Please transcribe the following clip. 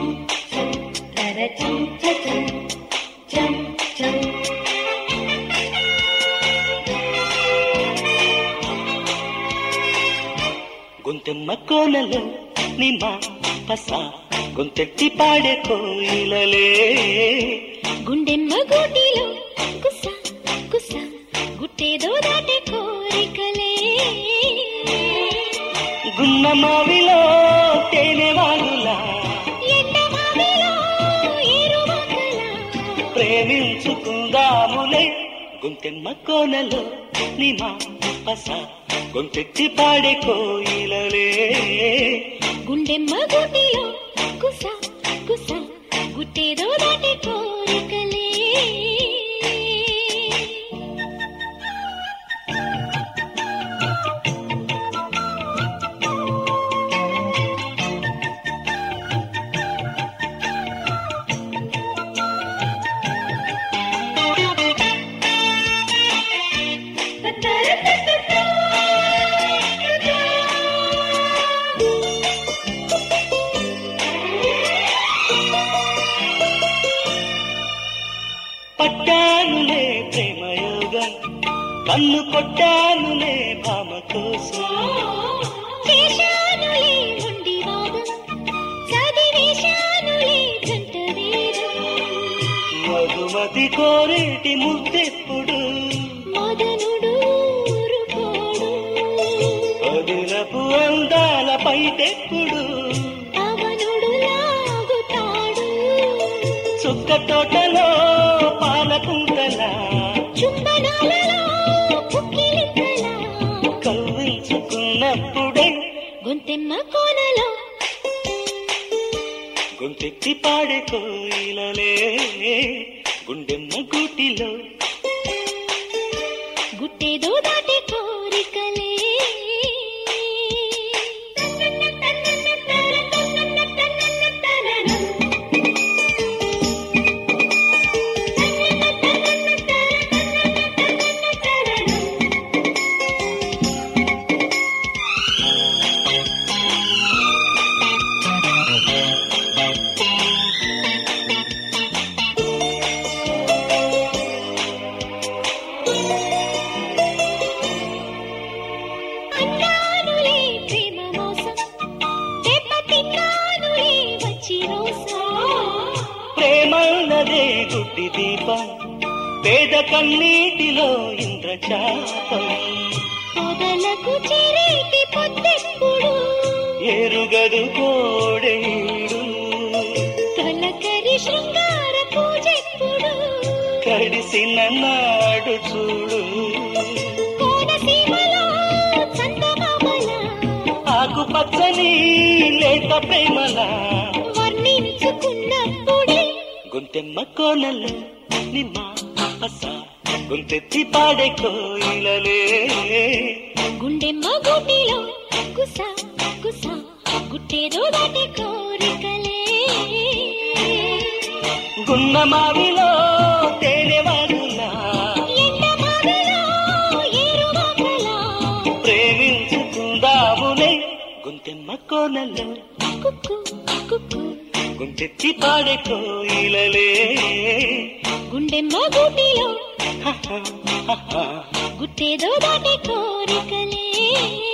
తరచం చచం చం చం గొంతెమ్మ కోనలు నిమ్మ పస గొంతెత్తి పాడే కోయిలలే గుండెమ్మ గూటిలో గుస గుస గుట్టేదో దాటే కోరికలే గున్న మావిలో తేనె వాగులా ఎండమావిలో ఏరువాకలా ప్రేమించుకుందాములే గొంతెమ్మ కోనలు నిమ్మ పస గొంతెత్తి పాడే కోయిలలే గుండెమ్మ గూటిలో గుస గుస గుట్టేదో దాటే కోరికలే పట్టానులే ప్రేమయోగం కన్ను కొట్టానులే భామ కోసం చేశానులే ఉండి వాదం చదివేశానులే జంట వేదం మధుమతి కోరేటి ముద్దెప్పుడు మదనుడు ఊరుకోడు వదులపు అందాల పైటెప్పుడు అవనుడు లాగుతాడు చుక్క తోటలో పాలకుంటలా చుంబనాలలో పుక్కిలింతలా కవ్వించుకున్నప్పుడే గొంతెమ్మ కోనలో గొంతెత్తి పాడే కోయిలలే గుండెమ్మ గూటిలో గుట్టేదో దాటే కోరికలే అన్నానులే ప్రేమ మోసం దెబ్బతిన్నానులే వచ్చి రోసా ప్రేమన్నదే గుడ్డి దీపం పేద కన్నీటిలో ఇంద్రచాపం పొదలకు చేరేటి పొద్దెప్పుడు ఎరుగదు కోడేడు తొలకరి శృంగార పూజెప్పుడు కడిసిన నాడు చూడు కోనసీమలో చందమామల ఆకుపచ్చని లేత ప్రేమలా వర్ణించుకున్నప్పుడే గొంతెమ్మ కోనలు నిమ్మ పస గొంతెత్తి పాడే కోయిలలే గుండెమ్మ గుండెలో గుస గుస గుట్టేదో దాటి కోరికలే గున్న మావిలో తేనె వాగులా ఎండమావిలో ఏరువాకలా ప్రేమించుకుందాములే గొంతెమ్మ కోనలు కుక్కు కుక్కు గొంతెత్తి పాడే కోయిలలే గుండెమ్మ గుండెలో హహ, హహ. గుట్టేదో దాటి కోరికలే